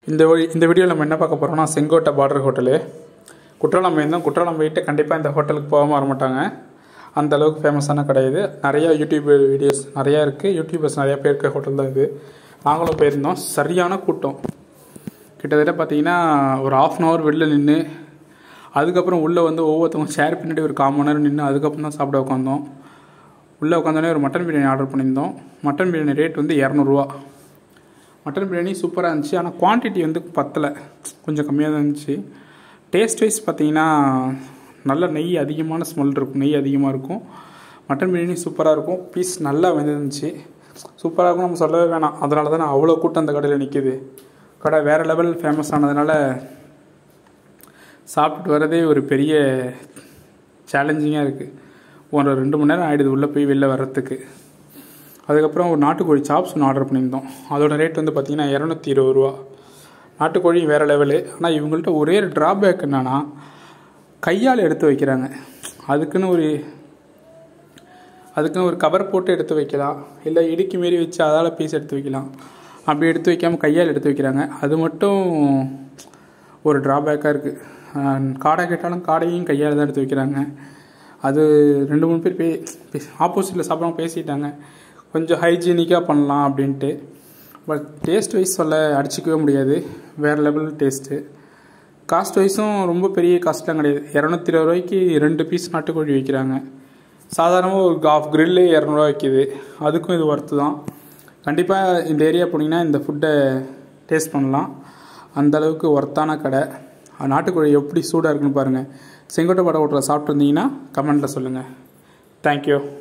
இந்த வழி- இந்த வீடியோவில் நம்ம என்ன பார்க்க போகிறோம்னா செங்கோட்டை பார்டர் ஹோட்டலு குற்றாலம் போயிருந்தோம் குற்றாலம் போயிட்டு கண்டிப்பாக இந்த ஹோட்டலுக்கு போகாமல் வர மாட்டாங்க அந்த அளவுக்கு ஃபேமஸான கடை இது நிறையா யூடியூப் வீடியோஸ் நிறையா இருக்குது யூடியூபர்ஸ் நிறையா பேர் இருக்க ஹோட்டல் தான் இது நாங்களும் போயிருந்தோம் சரியான கூட்டம் கிட்டத்தட்ட பார்த்தீங்கன்னா ஒரு ஆஃப் அன் ஹவர் வெளில நின்று அதுக்கப்புறம் உள்ளே வந்து ஒவ்வொருத்தவங்க ஷேர் பின்னாடி ஒரு கால் மணி நேரம் நின்று அதுக்கப்புறம் தான் சாப்பிட உட்காந்தோம் உள்ளே உட்காந்தோடனே ஒரு மட்டன் பிரியாணி ஆர்டர் பண்ணியிருந்தோம் மட்டன் பிரியாணி ரேட் வந்து இரநூறுவா மட்டன் பிரியாணி சூப்பராக இருந்துச்சு ஆனால் குவான்டிட்டி வந்து பத்தலை கொஞ்சம் கம்மியாக தான் இருந்துச்சு டேஸ்ட் வைஸ் பார்த்தீங்கன்னா நல்ல நெய் அதிகமான ஸ்மெல் இருக்கும் நெய் அதிகமாக இருக்கும் மட்டன் பிரியாணி சூப்பராக இருக்கும் பீஸ் நல்லா வெந்துருந்துச்சு சூப்பராக இருக்கும் நம்ம சொல்லவே வேணாம் அதனால தான் அவ்வளோ கூட்டம் அந்த கடையில் நிற்கிது கடை வேறு லெவல் ஃபேமஸ் ஆனதுனால சாப்பிட்டு வரதே ஒரு பெரிய சேலஞ்சிங்காக இருக்குது ஒரு ரெண்டு மணி நேரம் ஆகிடுது உள்ளே போய் வெளில வர்றதுக்கு அதுக்கப்புறம் ஒரு நாட்டுக்கோழி சாப்ஸ் ஒன்று ஆர்டர் பண்ணியிருந்தோம் அதோட ரேட் வந்து பார்த்திங்கன்னா இரநூத்தி இருபது ரூபா நாட்டுக்கோழி வேறு லெவலு ஆனால் இவங்கள்ட்ட ஒரே ஒரு ட்ராபேக் என்னென்னா கையால் எடுத்து வைக்கிறாங்க அதுக்குன்னு ஒரு அதுக்குன்னு ஒரு கவர் போட்டு எடுத்து வைக்கலாம் இல்லை இடுக்கி மாரி வச்சு அதால் பீஸ் எடுத்து வைக்கலாம் அப்படி எடுத்து வைக்காமல் கையால் எடுத்து வைக்கிறாங்க அது மட்டும் ஒரு ட்ராபேக்காக இருக்குது காடை கேட்டாலும் காடையும் கையால் தான் எடுத்து வைக்கிறாங்க அது ரெண்டு மூணு பேர் பே ஆப்போசிட்டில் சாப்பிட்றவங்க பேசிட்டாங்க கொஞ்சம் ஹைஜீனிக்காக பண்ணலாம் அப்படின்ட்டு பட் டேஸ்ட் வைஸ் சொல்ல அடிச்சிக்கவே முடியாது வேறு லெவல் டேஸ்ட்டு காஸ்ட் வைஸும் ரொம்ப பெரிய காஸ்ட்லாம் கிடையாது இரநூத்தி இருபது ரூபாய்க்கு ரெண்டு பீஸ் நாட்டுக்கோழி வைக்கிறாங்க சாதாரணமாக ஒரு ஆஃப் கிரில்லு இரநூறுவா விற்கிது அதுக்கும் இது ஒர்த்து தான் கண்டிப்பாக இந்த ஏரியா போனீங்கன்னா இந்த ஃபுட்டை டேஸ்ட் பண்ணலாம் அந்த அளவுக்கு ஒர்த்தான கடை நாட்டுக்கோழி எப்படி சூடாக இருக்குன்னு பாருங்கள் செங்கோட்டை படம் ஹோட்டலில் சாப்பிட்ருந்தீங்கன்னா கமெண்ட்டில் சொல்லுங்கள் தேங்க்யூ